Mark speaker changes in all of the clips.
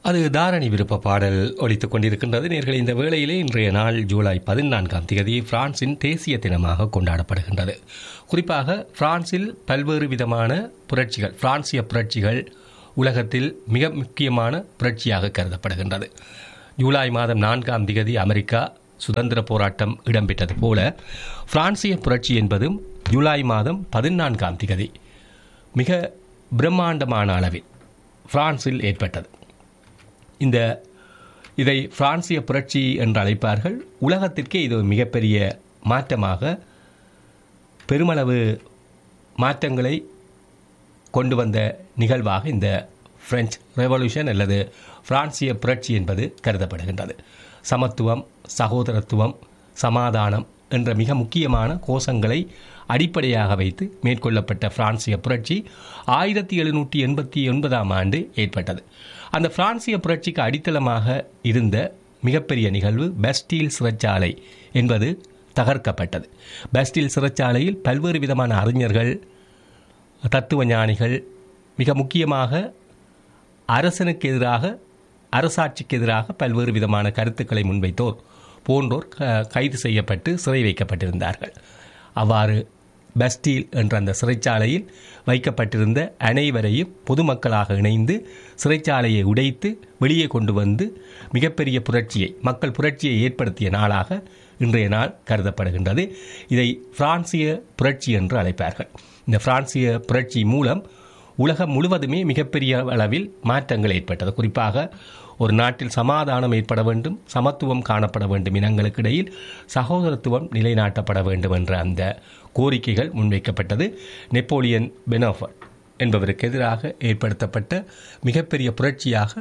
Speaker 1: அது தாரணி விருப்ப பாடல் ஒலித்துக் கொண்டிருக்கின்றது நேர்கள் இந்த வேளையிலே இன்றைய நாள் ஜூலை பதினான்காம் தேதி பிரான்சின் தேசிய தினமாக கொண்டாடப்படுகின்றது குறிப்பாக பிரான்சில் பல்வேறு விதமான புரட்சிகள் பிரான்சிய புரட்சிகள் உலகத்தில் மிக முக்கியமான புரட்சியாக கருதப்படுகின்றது ஜூலை மாதம் நான்காம் திகதி அமெரிக்கா சுதந்திர போராட்டம் இடம்பெற்றது போல பிரான்சிய புரட்சி என்பதும் ஜூலை மாதம் பதினான்காம் திகதி மிக பிரம்மாண்டமான அளவில் பிரான்சில் ஏற்பட்டது இந்த இதை பிரான்சிய புரட்சி என்று அழைப்பார்கள் உலகத்திற்கே இது ஒரு மிகப்பெரிய மாற்றமாக பெருமளவு மாற்றங்களை கொண்டு வந்த நிகழ்வாக இந்த பிரெஞ்சு ரெவல்யூஷன் அல்லது பிரான்சிய புரட்சி என்பது கருதப்படுகின்றது சமத்துவம் சகோதரத்துவம் சமாதானம் என்ற மிக முக்கியமான கோஷங்களை அடிப்படையாக வைத்து மேற்கொள்ளப்பட்ட பிரான்சிய புரட்சி ஆயிரத்தி எழுநூற்றி எண்பத்தி ஒன்பதாம் ஆண்டு ஏற்பட்டது அந்த பிரான்சிய புரட்சிக்கு அடித்தளமாக இருந்த மிகப்பெரிய நிகழ்வு பெஸ்டீல் சிறைச்சாலை என்பது தகர்க்கப்பட்டது பெஸ்டீல் சிறைச்சாலையில் பல்வேறு விதமான அறிஞர்கள் தத்துவ ஞானிகள் மிக முக்கியமாக அரசனுக்கு எதிராக அரசாட்சிக்கு எதிராக பல்வேறு விதமான கருத்துக்களை முன்வைத்தோர் போன்றோர் கைது செய்யப்பட்டு சிறை வைக்கப்பட்டிருந்தார்கள் அவ்வாறு பஸ்டீல் என்ற அந்த சிறைச்சாலையில் வைக்கப்பட்டிருந்த அனைவரையும் பொதுமக்களாக இணைந்து சிறைச்சாலையை உடைத்து வெளியே கொண்டு வந்து மிகப்பெரிய புரட்சியை மக்கள் புரட்சியை ஏற்படுத்திய நாளாக இன்றைய நாள் கருதப்படுகின்றது இதை பிரான்சிய புரட்சி என்று அழைப்பார்கள் இந்த பிரான்சிய புரட்சி மூலம் உலகம் முழுவதுமே மிகப்பெரிய அளவில் மாற்றங்கள் ஏற்பட்டது குறிப்பாக ஒரு நாட்டில் சமாதானம் ஏற்பட வேண்டும் சமத்துவம் காணப்பட வேண்டும் இனங்களுக்கு இடையில் சகோதரத்துவம் நிலைநாட்டப்பட வேண்டும் என்ற அந்த கோரிக்கைகள் முன்வைக்கப்பட்டது நெப்போலியன் பெனோஃபர் என்பவருக்கு எதிராக ஏற்படுத்தப்பட்ட மிகப்பெரிய புரட்சியாக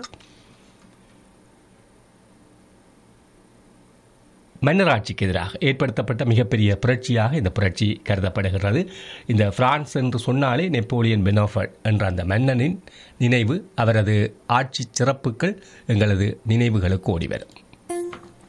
Speaker 1: மன்னராட்சிக்கு எதிராக ஏற்படுத்தப்பட்ட மிகப்பெரிய புரட்சியாக இந்த புரட்சி கருதப்படுகிறது இந்த பிரான்ஸ் என்று சொன்னாலே நெப்போலியன் பெனோஃபர்ட் என்ற அந்த மன்னனின் நினைவு அவரது ஆட்சி சிறப்புகள் எங்களது நினைவுகளுக்கு ஓடிவரும்